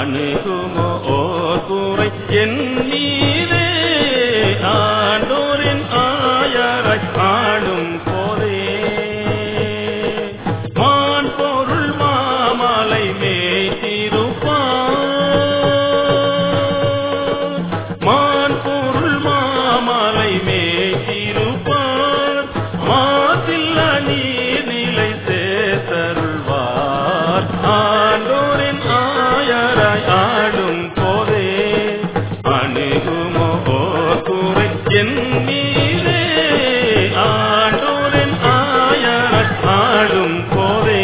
அணுகுமோ ஓர் கூரை என் மீதே ஆண்டோரின் ஆயரை ஆடும் போதே மான் பொருள் மாமலை மேய்த்திருப்பார் மான் பொருள் மாமலை மேய்த்திருப்பார் மாசில்ல நீர் நிலை சேர்த்தருள்வார் ஆண்டோரின் ஆயராய் ஆடும் போதே அணுகுமோ ஓர் கூரை என் மீதே ஆண்டோரின் ஆயராய் ஆடும் போதே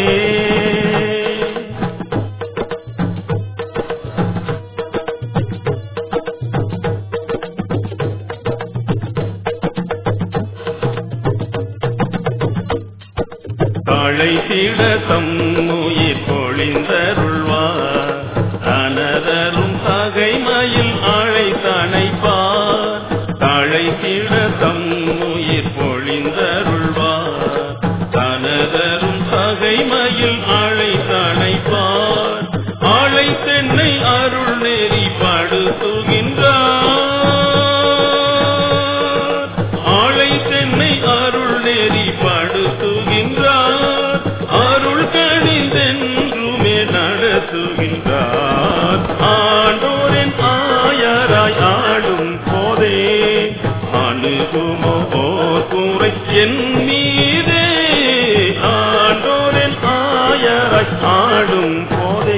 அழைத்திட தம்முயிர் பொழிந்தருள்வார் அனதரும் தகைமையில் அழைத்தணைப்பார் அழைத்திட தம்முயிர் பொழிந்தருள்வார் அனதரும் தகைமையில் அழைத்தணைப்பார் அழைத்தென்னை அருள் நெறி படுத்துகின்றார் ஆளை தென்னை அருள் நெறி படுத்துகின்றார் அருள் கணிதென்றுமே நடத்துகின்றார் ஆண்டோரின் ஆயராய் ஆடும் போதே அணுகுமோ ஓர் கூரை என் மீதே ஆண்டோரின் ஆயராய் ஆடும் போதே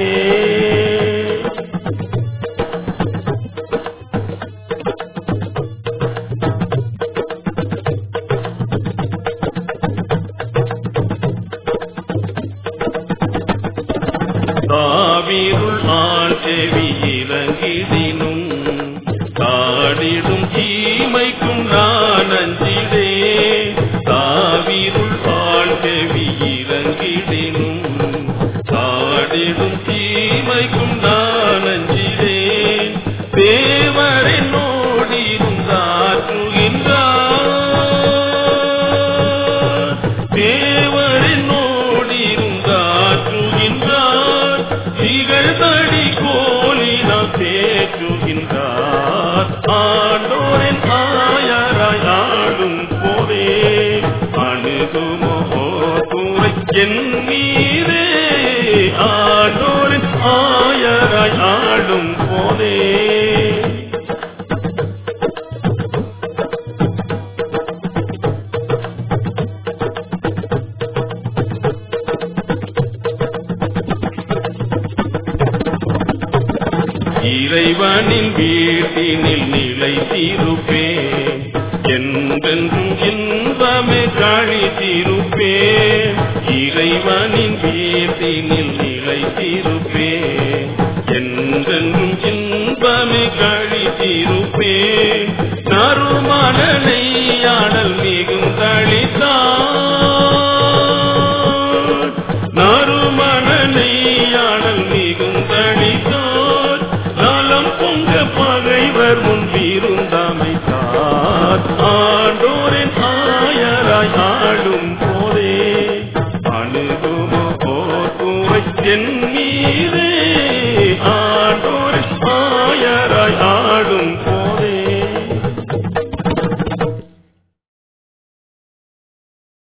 தாவீருள் ஆள் செவி இறங்கிடினும் காடிடும் தீமைக்கும் நான் அஞ்சிடே தாவீருள் ஆள் செவி இறங்கிடினும் காடிடும் தீமைக்கும் நான் அஞ்சிடேன் தேவரின் ஓடிருந்தாற்றுகின்றார் தேவரின் ஓடிருந்தாற்றுகின்றார் திகழ்தடி கோலினால் தேற்றுகின்றார் ஆண்டோரின் ஆயராய் ஆடும் போதே அணுகுமோ கூரை என் மீதே ஆண்டோரின் ஆயராய் ஆடும் போதே இறைவனின் வீட்டினில் நிலைத்திருப்பேன் என்றென்றும் இன்பமே கழித்திருப்பேன் இறைவனின் வீட்டினில் நிலைத்திருப்பேன் என்றென்றும் இன்பமே கழித்திருப்பேன் நறுமணனை ஆடல் மிகும் தளித்தார் நறுமணனை ஆடல் மிகும் தளித்தார் நலம் பொங்க பகைவர் முன் வீருந்தமைத்தார் ஆண்டோரின் ஆயராய் ஆடும் போதே அணுகுமோ போர் கூரை என்